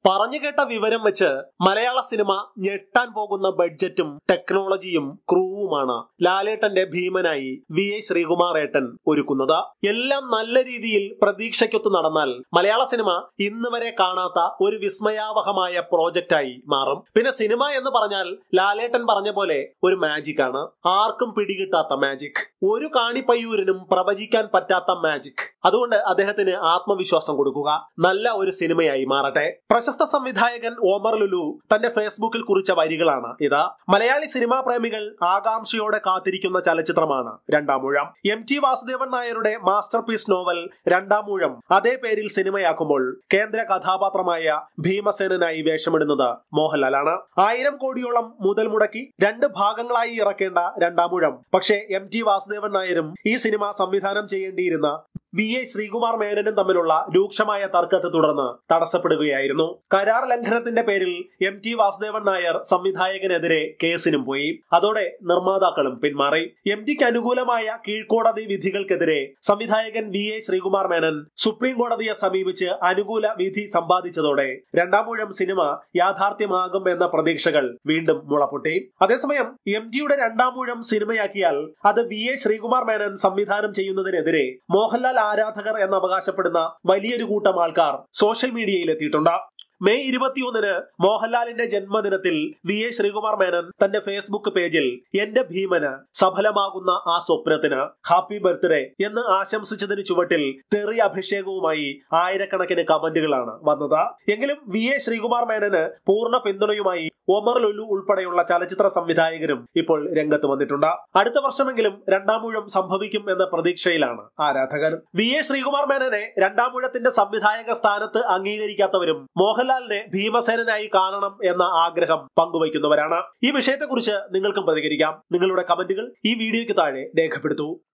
പറഞ്ഞു കേട്ട വിവരം വെച്ച് മലയാള സിനിമ ഞെട്ടാൻ പോകുന്ന ബഡ്ജറ്റും ടെക്നോളജിയും ക്രൂവുമാണ് ലാലേട്ടന്റെ ഭീമനായി വി ഐ ശ്രീകുമാർ ഏട്ടൻ ഒരുക്കുന്നത് എല്ലാം നല്ല രീതിയിൽ പ്രതീക്ഷയ്ക്കൊത്ത് നടന്നാൽ മലയാള സിനിമ ഇന്ന് വരെ കാണാത്ത ഒരു വിസ്മയാവഹമായ പ്രോജക്റ്റായി മാറും പിന്നെ സിനിമ എന്ന് പറഞ്ഞാൽ ലാലേട്ടൻ പറഞ്ഞ പോലെ ഒരു മാജിക് ആണ് ആർക്കും പിടികിട്ടാത്ത മാജിക് ഒരു കാണിപ്പയ്യൂരിനും പ്രവചിക്കാൻ പറ്റാത്ത മാജിക് അതുകൊണ്ട് അദ്ദേഹത്തിന് ആത്മവിശ്വാസം കൊടുക്കുക നല്ല ഒരു സിനിമയായി മാറട്ടെ പ്രശസ്ത സംവിധായകൻ ഓമർ ലുലു തന്റെ ഫേസ്ബുക്കിൽ കുറിച്ച വരികളാണ് ഇത് മലയാളി സിനിമാ പ്രേമികൾ ആകാംക്ഷയോടെ കാത്തിരിക്കുന്ന ചലച്ചിത്രമാണ് രണ്ടാമൂഴം എം ടി വാസുദേവൻ നായരുടെ മാസ്റ്റർ പീസ് നോവൽ രണ്ടാമൂഴം അതേ പേരിൽ സിനിമയാക്കുമ്പോൾ കേന്ദ്ര കഥാപാത്രമായ ഭീമസേനനായി വേഷമിടുന്നത് മോഹൻലാലാണ് ആയിരം കോടിയോളം മുതൽ മുടക്കി രണ്ട് ഭാഗങ്ങളായി ഇറക്കേണ്ട രണ്ടാമൂഴം പക്ഷേ എം ടി വാസുദേവൻ നായരും ഈ സിനിമ സംവിധാനം ചെയ്യേണ്ടിയിരുന്ന വി എ ശ്രീകുമാർ മേനനും തമ്മിലുള്ള രൂക്ഷമായ തർക്കത്തെ തുടർന്ന് തടസ്സപ്പെടുകയായിരുന്നു കരാർ ലംഘനത്തിന്റെ പേരിൽ എം ടി വാസുദേവൻ നായർ സംവിധായകനെതിരെ കേസിനും പോയി അതോടെ നിർമ്മാതാക്കളും പിന്മാറി എം ടിക്ക് അനുകൂലമായ കീഴ്ക്കോടതി വിധികൾക്കെതിരെ സംവിധായകൻ V A Sreekumar Menon supreme കോടതിയെ സമീപിച്ച് അനുകൂല വിധി സമ്പാദിച്ചതോടെ രണ്ടാമൂഴം സിനിമ യാഥാർത്ഥ്യമാകും എന്ന പ്രതീക്ഷകൾ വീണ്ടും മുളപ്പൊട്ടി അതേസമയം എം ടിയുടെ രണ്ടാമൂഴം സിനിമയാക്കിയാൽ അത് വി എ ശ്രീകുമാർ മേനൻ സംവിധാനം ചെയ്യുന്നതിനെതിരെ മോഹൻലാൽ ആരാധകർ എന്ന് അവകാശപ്പെടുന്ന വലിയൊരു കൂട്ടം ആൾക്കാർ സോഷ്യൽ മീഡിയയിൽ എത്തിയിട്ടുണ്ട് മെയ് ഇരുപത്തിയൊന്നിന് മോഹൻലാലിന്റെ ജന്മദിനത്തിൽ വി എ ശ്രീകുമാർ മേനൻ തന്റെ ഫേസ്ബുക്ക് പേജിൽ എന്റെ ഭീമന് സഫലമാകുന്ന ആ സ്വപ്നത്തിന് ഹാപ്പി ബർത്ത്ഡേ എന്ന് ആശംസിച്ചതിന് ചുവട്ടിൽ തെറി അഭിഷേകവുമായി ആയിരക്കണക്കിന് കമന്റുകളാണ് വന്നത് എങ്കിലും വി എ ശ്രീകുമാർ മേനന് പൂർണ്ണ പിന്തുണയുമായി ഒമർ ലുലു ഉൾപ്പെടെയുള്ള ചലച്ചിത്ര സംവിധായകരും ഇപ്പോൾ രംഗത്ത് വന്നിട്ടുണ്ട് അടുത്ത വർഷമെങ്കിലും രണ്ടാമൂഴം സംഭവിക്കും എന്ന പ്രതീക്ഷയിലാണ് ആരാധകർ വി എ ശ്രീകുമാർ മേനനെ രണ്ടാമൂഴത്തിന്റെ സംവിധായക സ്ഥാനത്ത് അംഗീകരിക്കാത്തവരും മോഹൻലാലിനെ ഭീമസേനനായി കാണണം എന്ന ആഗ്രഹം പങ്കുവയ്ക്കുന്നവരാണ് ഈ വിഷയത്തെക്കുറിച്ച് നിങ്ങൾക്കും പ്രതികരിക്കാം നിങ്ങളുടെ കമന്റുകൾ ഈ വീഡിയോയ്ക്ക് താഴെ രേഖപ്പെടുത്തൂ